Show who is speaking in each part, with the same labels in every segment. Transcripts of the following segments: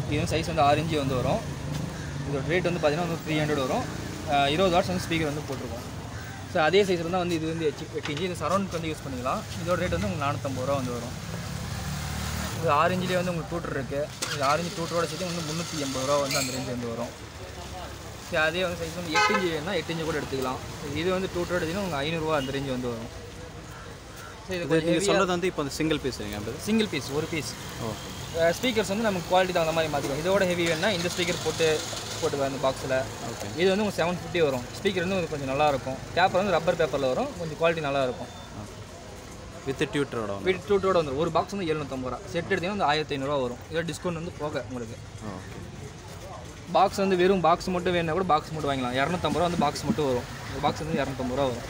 Speaker 1: இது வந்து சைஸ் வந்து ஆறு இன்ச்சு வந்து வரும் இதோட ரேட் வந்து பார்த்தீங்கன்னா வந்து த்ரீ ஹண்ட்ரட் வரும் அஹ் இருபது வாட்ஸ் வந்து ஸ்பீக்கர் வந்து போட்டிருக்கோம் ஸோ அதே சைஸில் தான் வந்து இது வந்து எச்சு எட்டு இன்ச்சு இது சரௌண்டுக்கு வந்து யூஸ் பண்ணிக்கலாம் இதோட ரேட் வந்து உங்களுக்கு நானூற்றம்பது ரூபா வந்து வரும் இது ஆறு இன்ச்சிலே வந்து உங்களுக்கு டூட்டர் இருக்குது இது ஆறு இன்ச்சு டூட்டரோட சேர்த்து வந்து முந்நூற்றி எண்பது ரூபா வந்து அந்த ரேஞ்ச் வந்து வரும் சரி அதே வந்து சைஸ் வந்து எட்டு இன்ச்சு வேணும்னா எட்டு இன்ச்சு கூட எடுத்துக்கலாம் இது வந்து டூட்டரோட எடுத்தீங்கன்னா உங்களுக்கு ஐநூறுரூவா அந்த ரேஞ்ச் வந்து வரும் ஸோ இது
Speaker 2: இது
Speaker 1: கொஞ்சம்
Speaker 2: நீங்கள் சொல்கிறது வந்து இப்போ சிங்கிள் பீஸ் அப்படி
Speaker 1: சிங்கிள் பீஸ் ஒரு பீஸ்
Speaker 2: ஓ
Speaker 1: ஸ்பீக்கர்ஸ் வந்து நமக்கு குவாலிட்டி தகுந்த மாதிரி மாற்றிக்கும் இதோட ஹெவி வேணும்னா இந்த ஸ்பீக்கர் போட்டு போட்டுக்கலாம் இந்த பாக்ஸில்
Speaker 2: ஓகே
Speaker 1: இது வந்து உங்களுக்கு செவன் ஃபிஃப்டி வரும் ஸ்பீக்கர் வந்து உங்களுக்கு கொஞ்சம் நல்லா இருக்கும் பேப்பர் வந்து ரப்பர் பேப்பரில் வரும் கொஞ்சம் குவாலிட்டி நல்லா இருக்கும்
Speaker 2: வித் டியூட்டரோட வந்து
Speaker 1: வீட்டு டூட்டோட வந்துடும் ஒரு பாக்ஸ் வந்து எழுநூற்றம்பது ரூபா செட் எடுத்தீங்கன்னா வந்து ஆயிரத்தி ஐநூறுரூவா வரும் இதோட டிஸ்கவுண்ட் வந்து போக உங்களுக்கு
Speaker 2: ஓகே
Speaker 1: பாக்ஸ் வந்து வெறும் பாக்ஸ் மட்டும் வேணும்னா கூட பாக்ஸ் மட்டும் வாங்கிக்கலாம் இரநூத்தம்பது ரூபா வந்து பாக்ஸ் மட்டும் வரும் ஒரு பாக்ஸ் வந்து இரநூத்தம்பது ரூபா வரும்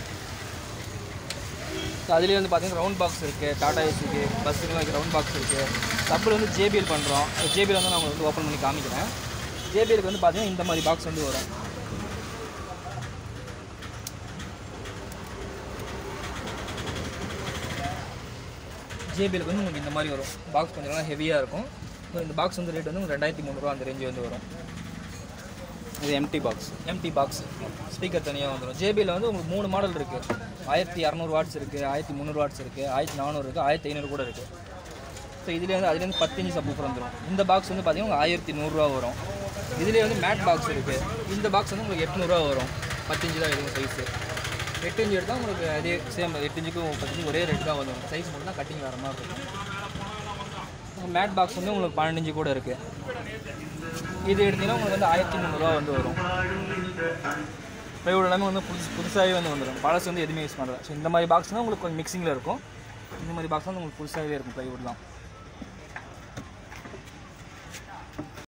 Speaker 1: ஸோ அதுலேயே வந்து பார்த்தீங்கன்னா ரவுண்ட் பாக்ஸ் இருக்குது டாடா ஏசிக்கு பஸ்ஸுக்குலாம் வைக்கிற ரவுண்ட் பாக்ஸ் இருக்குது சப்பில் வந்து ஜேபிஎல் பண்ணுறோம் ஜேபிஎல் வந்து நான் உங்களுக்கு வந்து ஓப்பன் பண்ணி காமிக்கிறேன் ஜேபிஎலுக்கு வந்து பார்த்தீங்கன்னா இந்த மாதிரி பாக்ஸ் வந்து வரும் ஜேபிஎலுக்கு வந்து உங்களுக்கு இந்த மாதிரி வரும் பாக்ஸ் கொஞ்சம் நல்லா ஹெவியாக இருக்கும் So, இந்த பாக்ஸ் வந்து ரேட் வந்து உங்களுக்கு ரெண்டாயிரத்தி முந்நூறுரூவா அந்த ரேஞ்சு வந்து வரும்
Speaker 2: இது empty box
Speaker 1: empty box speaker தனியாக வந்துடும் ஜேபியில் வந்து உங்களுக்கு மூணு மாடல் இருக்குது ஆயிரத்தி இரநூறு வாட்ஸ் இருக்குது ஆயிரத்தி முந்நூறு வாட்ஸ் இருக்குது ஆயிரத்தி நானூறு இருக்குது ஆயிரத்தி ஐநூறு கூட இருக்குது ஸோ இதுலேயே வந்து அதுலேருந்து பத்து இன்ச்சு சப் வந்துடும் இந்த பாக்ஸ் வந்து பார்த்தீங்கன்னா உங்களுக்கு ஆயிரத்தி நூறுரூவா வரும் இதுலேயே வந்து மேட் பாக்ஸ் இருக்குது இந்த பாக்ஸ் வந்து உங்களுக்கு எட்நூறுரூவா வரும் பத்து இன்ச்சு தான் இருக்கும் சைஸு எட்டு இன்ச்சு எடுத்தால் உங்களுக்கு அதே சேம் எட்டு இன்ச்சுக்கும் பத்து இன்ச்சு ஒரே ரேட் தான் வரும் சைஸ் மட்டும் தான் கட்டிங் வேறு மாதிரி இருக்கும் மேட் பாக்ஸ் வந்து உங்களுக்கு பன்னெண்டு இன்ச்சு கூட இருக்குது இது எடுத்தீங்கன்னா உங்களுக்கு வந்து ஆயிரத்தி முந்நூறுரூவா வந்து வரும் ப்ளைவுட் எல்லாமே வந்து புதுசு புதுசாகவே வந்து வந்துடும் பழசு வந்து எதுவுமே யூஸ் பண்ணல ஸோ இந்த மாதிரி பாக்ஸ் தான் உங்களுக்கு கொஞ்சம் மிக்சிங்கில் இருக்கும் இந்த மாதிரி பாக்ஸ் வந்து உங்களுக்கு புதுசாகவே இருக்கும் ப்ளைவுட்லாம்